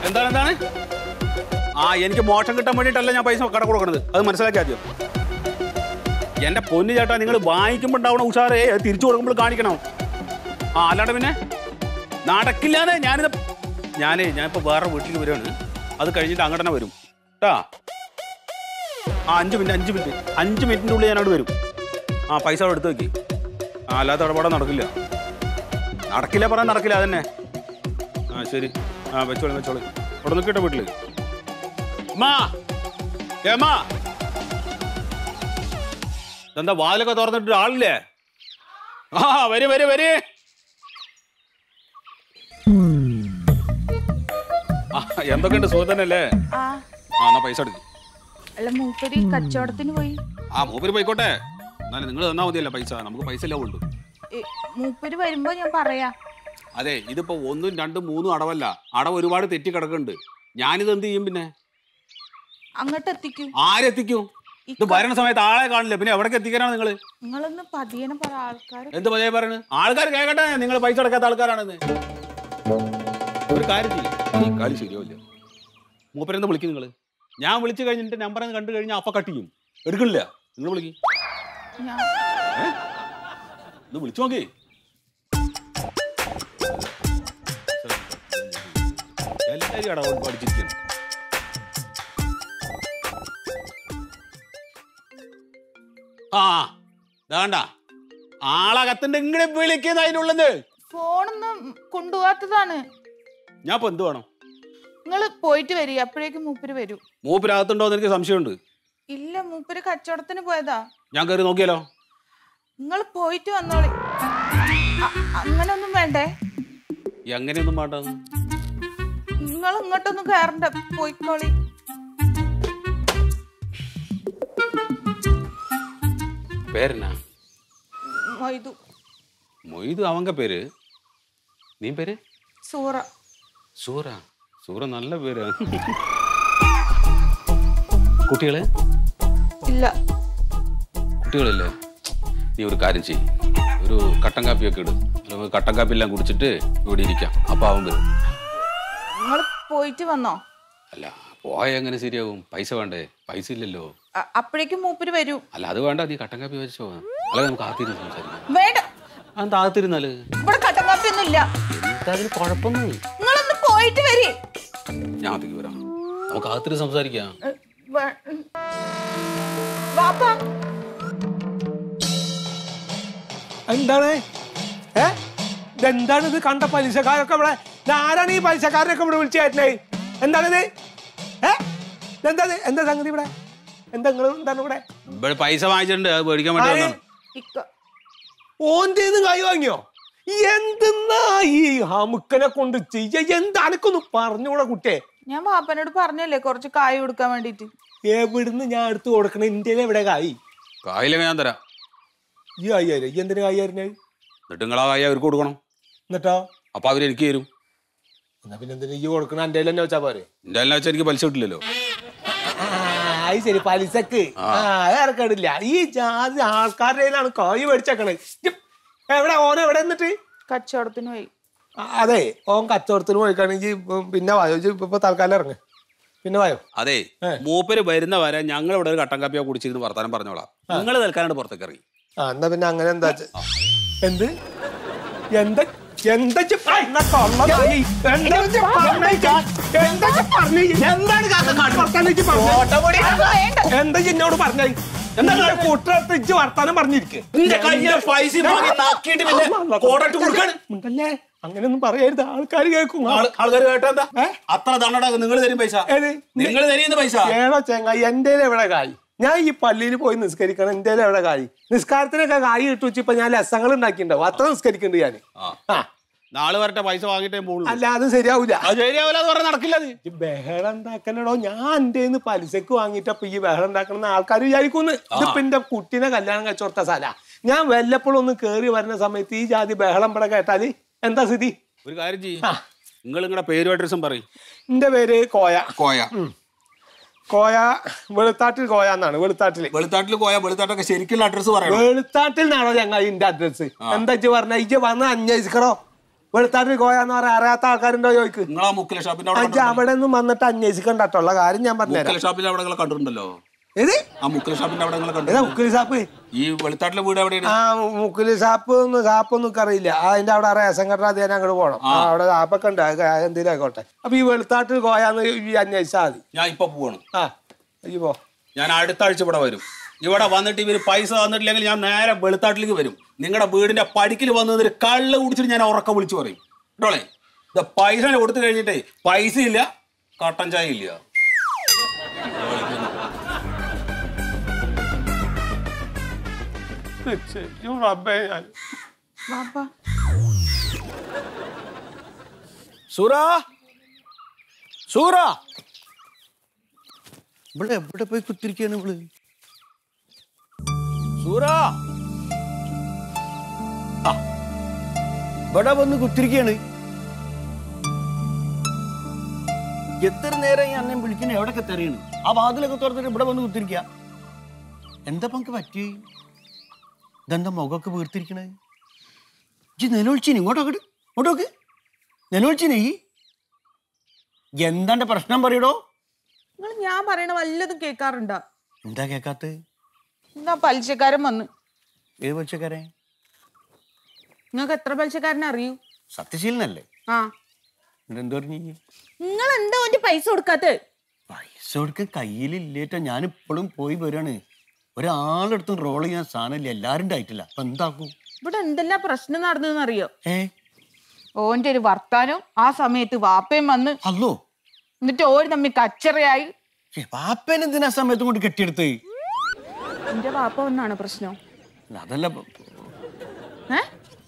എന്താണ് എന്താണ് ആ എനിക്ക് മോശം കിട്ടാൻ വേണ്ടിയിട്ടല്ല ഞാൻ പൈസ കട കൊടുക്കണത് അത് മനസ്സിലാക്കി ആദ്യം എന്റെ പൊന്നു ചേട്ടാ നിങ്ങൾ വാങ്ങിക്കുമ്പോൾ ഉണ്ടാവണ ഉഷാറേ അത് തിരിച്ചു കൊടുക്കുമ്പോൾ കാണിക്കണം ആ അല്ലാണ്ട് പിന്നെ നടക്കില്ലാതെ ഞാനിത് ഞാനേ ഞാനിപ്പോ വേറെ വീട്ടിൽ വരുവാണ് അത് കഴിഞ്ഞിട്ട് അങ്ങോട്ട് തന്നെ വരും കേട്ടാ ആ അഞ്ച് മിനിറ്റ് അഞ്ച് മിനിറ്റ് അഞ്ച് മിനിറ്റിൻ്റെ ഉള്ളിൽ ഞാനവിടെ വരും ആ പൈസ അവിടെ എടുത്ത് വെക്കി ആ അല്ലാത്ത ഇടപാടെ നടക്കില്ല നടക്കില്ല പറയാൻ നടക്കില്ല അതന്നെ ആ ശരി ആ വെച്ചോളി വെച്ചോളി ഇവിടെ നിൽക്കട്ടെ വീട്ടില് അമ്മാ ഏ, അമ്മാ എന്താ വാതിലൊക്കെ തുറന്നിട്ട് ആളില്ലേ ആ വരി വരി വരി ആ എന്തൊക്കെയുണ്ട് സുഖം തന്നെയല്ലേ ആ ആ എന്നാ പൈസ എടുക്കും അല്ല മൂപ്പര് കച്ചവടത്തിന് പോയി ആ മൂപ്പര് പോയിക്കോട്ടെ എന്നാലും നിങ്ങൾ തന്നാ മതിയല്ലോ പൈസ നമുക്ക് പൈസ ഇല്ല ഉള്ളൂ ഏ, മൂപ്പര് വരുമ്പോ ഞാൻ പറയാ അതെ ഇതിപ്പോ ഒന്നും രണ്ടും മൂന്നും അടവല്ല അടവ് ഒരുപാട് തെറ്റി കിടക്കുന്നുണ്ട് ഞാനിത് എന്ത് ചെയ്യും പിന്നെ അങ്ങോട്ട് എത്തിക്കൂ ആരെത്തിക്കും ഇത് ഭരണ സമയത്ത് ആളെ കാണില്ല പിന്നെ എവിടേക്ക് എത്തിക്കാനാണ് നിങ്ങൾ നിങ്ങളൊന്ന് പതിയനെ പറ ആൾക്കാർ എന്ത് പതിയെ പറയുന്നത് ആൾക്കാർ കേൾക്കട്ടെ നിങ്ങൾ പൈസ അടക്കാത്ത ആൾക്കാരാണെന്ന് ഒരു കാര്യം ചെയ്യും ഈ കാര്യം ശരിയാവില്ല മൂപ്പരെന്ന് വിളിക്കും നിങ്ങൾ ഞാൻ വിളിച്ചു കഴിഞ്ഞിട്ട് നമ്പർ കണ്ടു കഴിഞ്ഞാൽ അപ്പ കട്ട് ചെയ്യും എടുക്കണില്ല നിങ്ങൾ വിളിക്കും ഞാൻ ഒന്ന് വിളിച്ചു നോക്കി എല്ലാവരും അടവ് പഠിച്ചിരിക്കുന്നു ആ വേണ്ട ആളകത്തിന്റെ ഇങ്ങനെ വിളിക്കുന്ന അതിനുള്ളത് ഫോണൊന്നും കൊണ്ടുപോകാത്തതാണ് ഞാൻ ഇപ്പൊ എന്ത് വേണം നിങ്ങൾ പോയിട്ട് വരിക അപ്പോഴേക്കും മൂപ്പര് വരൂ മൂപ്പിനകത്തുണ്ടോ എന്ന് എനിക്ക് സംശയമുണ്ട് ഇല്ല മൂപ്പര് കച്ചവടത്തിന് പോയതാ ഞാൻ കയറി നോക്കിയാലോ നിങ്ങൾ പോയിട്ട് വന്നോളി അ- അങ്ങനൊന്നും വേണ്ടേ എങ്ങനെയൊന്നും വേണ്ട നിങ്ങൾ ഇങ്ങോട്ടൊന്നും കയറണ്ട പോയിക്കോളി പേരെന്നാ മൊയ്തു മൊയ്ത് അവങ്ക പേര് നീ പേര് സൂറ സൂറ സൂറ നല്ല പേര് കുട്ടികള് ഇല്ല കുട്ടികളില്ലേ നീ ഒരു കാര്യം ചെയ്യ് ഒരു കട്ടൻ കാപ്പിയൊക്കെ ഇട് അല്ലെങ്കിൽ കട്ടൻ കാപ്പി എല്ലാം കുടിച്ചിട്ട് ഇവിടെ ഇരിക്കാം അപ്പൊ അവൻ വരും നിങ്ങൾ പോയിട്ട് വന്നോ അല്ല പോയ എങ്ങനെ ശരിയാവും പൈസ വേണ്ടേ പൈസ ഇല്ലല്ലോ അ- അപ്പോഴേക്കും മൂപ്പര് വരൂ അല്ല അത് വേണ്ട നീ കട്ടൻ കാപ്പി വെച്ചോ അല്ല നമുക്ക് ആത്തിരുന്ന് സംസാരിക്കാം വേണ്ട അത് ആത്തിരുന്നാല് ഇവിടെ കട്ടൻ കാപ്പി ഒന്നും ഇല്ല എന്താ അതിന് കുഴപ്പമൊന്നും നിങ്ങളൊന്ന് പോയിട്ട് വരി ഞാൻ അത്തേക്ക് വരാം നമുക്ക് ആത്തിരി സംസാരിക്കാം ഏ, വേ- ഉം. വാപ്പാ എന്താണ് ഏ ഇതെന്താണ് ഇത് കണ്ട പലിശക്കാരൊക്കെ ഇവിടെ ഇത് ആരാണ് ഈ പലിശക്കാരനൊക്കെ ഇവിടെ വിളിച്ചു കയറ്റണേ എന്താണിത് ഏ ഇതെന്താ ഇത്? എന്താ സംഗതി ഇവിടെ എന്താ നിങ്ങൾ എന്താണ് ഇവിടെ ഇവിടെ പൈസ വാങ്ങിച്ചിട്ടുണ്ട് അത് മേടിക്കാൻ വേണ്ടി ആരെ? വന്നതാണ് ഇക്ക ഓന്റെ കൈ വാങ്ങിയോ എന്തെന്നാ ഈ ഹമുക്കനെ കൊണ്ട് ചെയ്യ എന്താ അനക്കൊന്ന് പറഞ്ഞൂടെ കുട്ടിയെ ഞാൻ വാപ്പനോട് പറഞ്ഞല്ലേ കുറച്ച് കായ് കൊടുക്കാൻ വേണ്ടിട്ട് എവിടുന്ന് ഞാൻ എടുത്ത് കൊടുക്കണ ഇന്ത്യയിലെ എവിടെ കായി കായില്ലെങ്കിൽ ഞാൻ തരാം ഈ അയ്യായിരം ഈ എന്തിനു കായി എന്നിട്ട് നിങ്ങൾ ആ കായ് അവർക്ക് കൊടുക്കണം എന്നിട്ടോ അപ്പൊ അവർ എനിക്ക് തരും എന്നാ പിന്നെ എന്തിനാ ഈ കൊടുക്കണ എന്റെ തന്നെ വെച്ചാ പോരെ എന്റെ എല്ലാം വെച്ചാൽ എനിക്ക് പലിശ കിട്ടില്ലല്ലോ ആ, അത് ശരി പലിശക്ക് ആ ഇറക്കടില്ല ഈ ജാതി ആൾക്കാരുടെ കയ്യിലാണ് കായ് മേടിച്ചേക്കണേ ഇജ്ജ് എവിടെ ഓൻ എവിടെ എന്നിട്ട് കച്ചവടത്തിന് പോയി ആ, അതെ ഓൻ കച്ചവടത്തിന് പോയിക്കാണെങ്കിൽ പിന്നെ വായോ ഇജ്ജ് ഇപ്പൊ തൽക്കാലം ഇറങ്ങ് പിന്നെ വായോ അതെ ഏ. മൂപ്പര് വരുന്ന വരെ ഞങ്ങൾ ഇവിടെ ഒരു കട്ടൻ കാപ്പിയോ കുടിച്ചിരുന്ന് വർത്താനം പറഞ്ഞോളാം നിങ്ങൾ തൽക്കാലം പുറത്തേക്ക് ഇറങ്ങി ആ എന്നാ പിന്നെ അങ്ങനെ എന്താ ചെ- എന്ത് എന്താ എന്താ ഇജ്ജ് പറഞ്ഞ കള്ളനായി? എന്താ ഇജ്ജ് പറഞ്ഞ ഇജ്ജ്? എന്താ ഇജ്ജ് പറഞ്ഞ ഇജ്ജ്? വർത്താനം ഇജ്ജ് പറഞ്ഞ? എന്താ ഇജ്ജ് എന്നോട് പറഞ്ഞ എന്താ കൂട്ടത്ത് ഇജ്ജ് വർത്താനം പറഞ്ഞിരിക്കേ പൈസ ഉണ്ടല്ലേ അങ്ങനെയൊന്നും പറയരുത് ആൾക്കാർ കേൾക്കും ആൾക്കാർ കേട്ടെന്താ അത്ര തന്നടാ നിങ്ങൾ തരും പൈസ ഏത്? നിങ്ങൾ തരുന്ന പൈസ ഏണോ ചെങ്ങായി എന്റെ എവിടെ കായ് ഞാൻ ഈ പള്ളിയിൽ പോയി നിസ്കരിക്കണം എന്റെ എവിടെ കായ് നിസ്കാരത്തിനൊക്കെ കായ് ഇട്ടു വെച്ച് ഇപ്പൊ ഞാൻ ലസങ്ങൾ ഉണ്ടാക്കിണ്ടാവും അത്ര നിസ്കരിക്കുന്നുണ്ട് ഞാൻ ആ നാളെ വരട്ടെ പൈസ വാങ്ങിട്ടേ പോകുള്ളൂ അല്ല അത് ശരിയാവൂല അത് ശരിയാവില്ല അത് പറഞ്ഞാൽ നടക്കില്ല അത് ഈ ബഹളം ഉണ്ടാക്കണടോ ഞാൻ എന്റെ പലിശക്ക് വാങ്ങിട്ടപ്പോ ഈ ബഹളം ഉണ്ടാക്കണമെന്ന് ആൾക്കാർ വിചാരിക്കുന്നു ഇതിപ്പോ എന്റെ കുട്ടീനെ കല്യാണം കഴിച്ചോർത്ത സ്ഥല ഞാൻ വല്ലപ്പോഴും ഒന്ന് കേറി വരുന്ന സമയത്ത് ഈ ജാതി ബഹളം ഇവിടെ കേട്ടാല് എന്താ സ്ഥിതി ഒരു കാര്യം ചെയ്യും നിങ്ങൾ നിങ്ങളുടെ പേരും അഡ്രസ്സും പറയും എന്റെ പേര് കോയ കോയ കോയ വെളുത്താട്ടിൽ കോയ എന്നാണ് വെളുത്താട്ടില് വെളുത്താട്ടിൽ കോയ വെളുത്താട്ടൊക്കെ ശരിക്കുള്ള അഡ്രസ്സ് പറയണം വെളുത്താട്ടിൽ നിന്നാണോ ചങ്ങായി എന്റെ അഡ്രസ് എന്താ ഇജ്ജ് പറഞ്ഞ ഇജ്ജ് വന്ന് അന്വേഷിക്കണോ വെളുത്താട്ടിൽ കോയാന്ന് പറയാൻ അറിയാത്ത ആൾക്കാരുണ്ടോ ചോദിക്ക് നിങ്ങളാ മുക്കിലെ ഷാപ്പിന്റെ അവിടെ അഞ്ച് കണ്ടിട്ടുണ്ടല്ലോ. അവിടെ ഒന്നും വന്നിട്ട് അന്വേഷിക്കണ്ടട്ടുള്ള കാര്യം ഞാൻ മുക്കിലെ പറഞ്ഞുതരാം ഷാപ്പിന്റെ അവിടെ നിങ്ങളെ കണ്ടിട്ടുണ്ടല്ലോ ഏത് ആ മുക്കിലെ ഷാപ്പിന്റെ അവിടെ നിങ്ങളെ ഏതാ കണ്ടു മുക്കിലി സാപ്പ് ഈ വെളുത്താട്ടിലെ വീട് എവിടെയാണ് ആ മുക്കിലി സാപ്പ് ഒന്നും സാപ്പ് ഒന്നും അറിയില്ല അതിന്റെ അവിടെ റേഷൻ കട അദ്ദേഹം അങ്ങോട്ട് പോകണം ആ, അവിടെ സാപ്പൊക്കെ ഉണ്ട് അത് എന്തെങ്കിലും ആയിക്കോട്ടെ അപ്പൊ ഈ വെളുത്താട്ടിൽ കോയാന്ന് ഈ അന്വേഷിച്ചാൽ മതി ഞാൻ ഇപ്പൊ പോവാണ് ആ ഈ പോ ഞാൻ അടുത്ത ആഴ്ച ഇവിടെ വരും ഇവിടെ വന്നിട്ട് ഇവര് പൈസ തന്നിട്ടില്ലെങ്കിൽ ഞാൻ നേരെ വെളുത്താട്ടിലേക്ക് വരും നിങ്ങളുടെ വീടിന്റെ പടിക്കൽ വന്ന് നിന്നിട്ട് കള്ള് കുടിച്ചിട്ട് ഞാൻ ഉറക്കം വിളിച്ചു പറയും കേട്ടോളേ ഇത് പൈസ കൊടുത്തു കഴിഞ്ഞിട്ടേ പൈസ ഇല്ല കട്ടൻ ചായ ഇല്ല ശരിക്കും റബ്ബേ ഞാൻ വാപ്പ സൂറ സൂറ ഇവിടെ എവിടെ പോയി കുത്തിരിക്കാണ് ഇവള് സൂറ ആ, ഇവിടെ വന്ന് കുത്തിരിക്കാണ് എത്ര നേരം ഈ അന്നെ വിളിക്കണ എവിടൊക്കെ തെറിയണ് ആ വാതിലൊക്കെ തുറന്നിട്ട് ഇവിടെ വന്ന് കുത്തിരിക്ക എന്താ പങ്ക് പറ്റി ഇതെന്താ മുഖമൊക്കെ വീർത്തിരിക്കണേ ഇജ്ജ് നിലവിളിച്ചിന് ഇങ്ങോട്ടോക്കെ ഇങ്ങോട്ടോക്ക് നിലവിളിച്ചിനെ ഈ എന്താണ്ട് പ്രശ്നം പറയടോ നിങ്ങൾ ഞാൻ പറയണ വല്ലതും കേൾക്കാറുണ്ടോ എന്താ കേക്കാത്ത എന്നാ പലിശക്കാരൻ വന്ന് ഏത് പച്ചക്കാരെ നിങ്ങൾക്ക് എത്ര പലിശക്കാരനെ അറിയൂ സത്യശീലനല്ലേ ആ എന്തോ പറഞ്ഞു നിങ്ങൾ എന്താ ഓന്റെ പൈസ കൊടുക്കാത്ത പൈസ കൊടുക്കാൻ കയ്യിലില്ലേറ്റ ഞാൻ ഇപ്പോഴും പോയി വരാണ് ഒരാളെടുത്തും റോൾ ചെയ്യാൻ സാധനമില്ല എല്ലാരും ആയിട്ടില്ല അപ്പൊ എന്താക്കും ഇവിടെ എന്തെല്ലാം പ്രശ്നം നടന്നതെന്ന് അറിയോ ഏ ഓന്റെ ഒരു വർത്താനം ആ സമയത്ത് വാപ്പയും വന്ന് അല്ലോ എന്നിട്ട് ഓര് തമ്മിൽ കച്ചറയായി പാപ്പേനെ എന്തിനാ സമയത്തും കൊണ്ട് കെട്ടിയെടുത്ത് എന്റെ വാപ്പ വന്നാണ് പ്രശ്നം അല്ല, അതല്ല പ- ഏ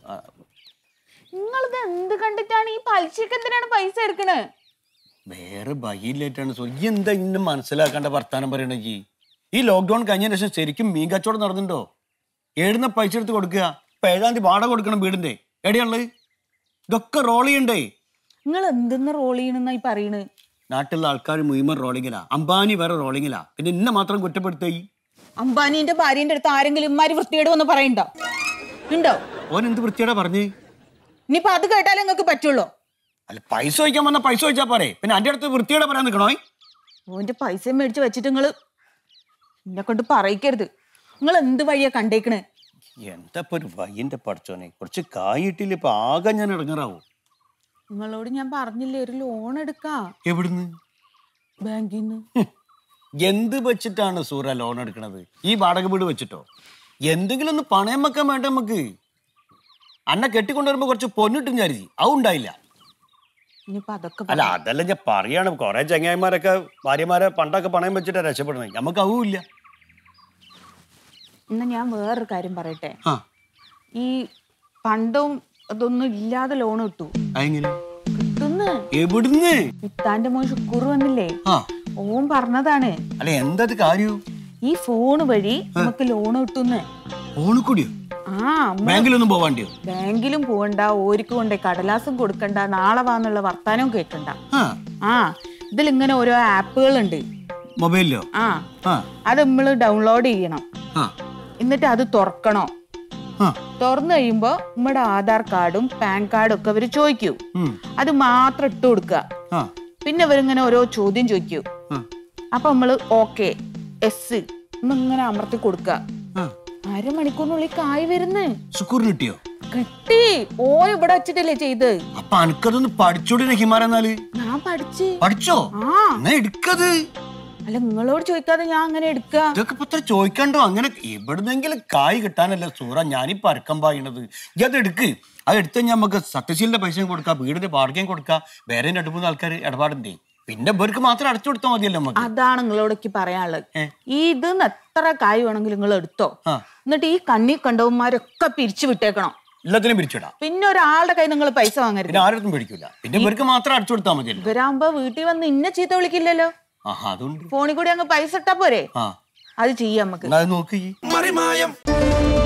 നിങ്ങളിത് എന്ത് കണ്ടിട്ടാണ് ഈ പലിശക്ക് എന്തിനാണ് പൈസ എടുക്കണേ വേറെ ഭയില്ലായിട്ടാണ് സോ ഈ എന്താ ഇന്നെ മനസ്സിലാക്കേണ്ട വർത്താനം പറയണ ജി ഈ ലോക്ക്ഡൌൺ കഴിഞ്ഞ ശേഷം ശരിക്കും മീൻ കച്ചവടം നടന്നിട്ടുണ്ടോ ഏടുന്ന പൈസ എടുത്ത് കൊടുക്കുക ഇപ്പൊ ഏഴാം തീയതി വാടക കൊടുക്കണം വീടിന്റെ എവിടെയുള്ളത് ഇതൊക്കെ റോൾ ചെയ്യണ്ടേ നിങ്ങൾ എന്തെന്ന് റോൾ ചെയ്യണെന്നായി പറയണ് നാട്ടിലുള്ള ആൾക്കാർ മുഴുവൻ റോളിങ്ങിലാ അംബാനി വേറെ റോളിങ്ങിലാ പിന്നെ ഇന്നെ മാത്രം കുറ്റപ്പെടുത്തേ അംബാനിന്റെ ഭാര്യന്റെ അടുത്ത് ആരെങ്കിലും ഇമാര് വൃത്തികേട് വന്ന് പറയണ്ടോ ഉണ്ടോ ഓൻ എന്ത് വൃത്തിയാടാ പറഞ്ഞേ ഇനിയിപ്പൊ അത് കേട്ടാലേ നിങ്ങൾക്ക് പറ്റുള്ളൂ അല്ല പൈസ ചോദിക്കാൻ വന്ന പൈസ ചോദിച്ചാ പോരെ പിന്നെ അന്റെ അടുത്ത് വൃത്തിയോടെ പറയാൻ നിൽക്കണോ ഓന്റെ പൈസ മേടിച്ച് വെച്ചിട്ട് നിങ്ങള് എന്നെ കൊണ്ട് പറയിക്കരുത് നിങ്ങൾ എന്ത് വഴിയാ കണ്ടേക്കണ് എന്താ ഇപ്പൊ ഒരു വയ്യന്റെ പഠിച്ചോനെ കുറച്ച് കായിട്ടില്ല ഇപ്പൊ ആകെ ഞാൻ ഇറങ്ങാറാവും നിങ്ങളോട് ഞാൻ പറഞ്ഞില്ലേ ഒരു ലോൺ എടുക്കാ എവിടുന്ന് ബാങ്കിൽ നിന്ന് ഹും. എന്ത് വെച്ചിട്ടാണ് സൂറ ലോൺ എടുക്കണത് ഈ വാടക വീട് വെച്ചിട്ടോ എന്തെങ്കിലും ഒന്ന് പണയം വെക്കാൻ വേണ്ട നമുക്ക് അന്നെ കെട്ടിക്കൊണ്ടുവരുമ്പോ കുറച്ച് പൊന്നിട്ടും കരുതി അതും ഉണ്ടായില്ല ഇനിയിപ്പൊ അതൊക്കെ അല്ല അതല്ല ഞാൻ പറയാണ് കുറെ ചങ്ങായിമാരൊക്കെ ഭാര്യമാരെ പണ്ടൊക്കെ പണയം വെച്ചിട്ടാ രക്ഷപ്പെടുന്നത് നമുക്ക് അതും ഇല്ല എന്നാ ഞാൻ വേറൊരു കാര്യം പറയട്ടെ ആ ഈ പണ്ടും അതൊന്നും ഇല്ലാതെ ലോൺ കിട്ടു അതെങ്ങനെ കിട്ടുന്ന് എവിടുന്ന് ഇത്താന്റെ മോൻ ശുക്കൂർ വന്നില്ലേ ആ ഓൻ പറഞ്ഞതാണ് അല്ല എന്താ ഇത് കാര്യം ഈ ഫോൺ വഴി നമുക്ക് ലോൺ കിട്ടുന്ന് ഓണിക്കൂടിയോ ആ അമ്മ ബാങ്കിലൊന്നും പോവാണ്ടിയോ ബാങ്കിലും പോവണ്ട ഓരിക്ക് കൊണ്ടേ കടലാസും കൊടുക്കണ്ട നാളെ വാന്നുള്ള വർത്താനവും കേൾക്കണ്ട ആ ആ ഇതിലിങ്ങനെ ഓരോ ആപ്പുകളുണ്ട് മൊബൈലിലോ ആ ആ അത് നമ്മൾ ഡൗൺലോഡ് ചെയ്യണം ആ എന്നിട്ട് അത് തുറക്കണം ആ തുറന്നു കഴിയുമ്പോ നമ്മുടെ ആധാർ കാർഡും പാൻ കാർഡും ഒക്കെ അവര് ചോദിക്കൂ ഉം, അത് മാത്രം ഇട്ട് കൊടുക്കുക ആ പിന്നെ അവരിങ്ങനെ ഓരോ ചോദ്യം ചോദിക്കൂ ആ അപ്പൊ നമ്മള് ഓക്കെ എസ് എന്നിങ്ങനെ അമർത്തി കൊടുക്കുക ആ അരമണിക്കൂറിനുള്ളിൽ കായ് വരുന്ന് സുക്കൂറിന് കിട്ടിയോ കിട്ടി ഓ ഇവിടെ വെച്ചിട്ടല്ലേ ചെയ്ത് അപ്പൊ അനക്കതൊന്ന് പഠിച്ചോടി ഹിമാര എന്നാല് ഞാൻ പഠിച്ച് പഠിച്ചോ ആ എന്നാ എടുക്കത് അല്ല നിങ്ങളോട് ചോദിക്കാതെ ഞാൻ അങ്ങനെ എടുക്കുക ഇതൊക്കെ ഇപ്പൊ ഇത്ര ചോദിക്കണ്ടോ അങ്ങനെ എവിടുന്നെങ്കിലും കായ് കിട്ടാനല്ല സൂറ ഞാനിപ്പോ അരക്കം പായണത് ഇജ്ജ് അത് എടുക്ക് അത് എടുത്ത് കഴിഞ്ഞാൽ നമുക്ക് സത്യശീലിന്റെ പൈസയും കൊടുക്കാം വീടിന്റെ വാടകയും കൊടുക്കാം വേറെ രണ്ട് മൂന്ന് ആൾക്കാർ ഇടപാടുണ്ടേ പിന്നെ ഇവർക്ക് മാത്രം അടച്ചു കൊടുത്താൽ മതിയല്ലോ നമുക്ക് അതാണ് നിങ്ങളോടൊക്കെ പറയാനുള്ളത് ഏ. ഇത് എത്ര കായ് വേണമെങ്കിലും നിങ്ങൾ എടുത്തോ ആ എന്നിട്ട് ഈ കണ്ണി കണ്ടവന്മാരൊക്കെ പിരിച്ചു വിട്ടേക്കണം എല്ലാത്തിനും പിരിച്ചിടാം പിന്നെ ഒരാളുടെ കയ്യിൽ നിങ്ങൾ പൈസ വാങ്ങരുത് പിന്നെ ആരടുത്തും പിടിക്കില്ല പിന്നെ ഇവർക്ക് മാത്രം അടച്ചു കൊടുത്താൽ മതിയല്ലോ ഇവരാകുമ്പോ വീട്ടിൽ വന്ന് ഇന്ന ചീത്ത വിളിക്കില്ലല്ലോ ആഹാ അതുകൊണ്ട് ഫോണിൽ കൂടി അങ്ങ് പൈസ ഇട്ടാ പോരെ ആ അത് ചെയ്യാം നമുക്ക് എന്നാ അത് നോക്ക് ഈ മറിമായം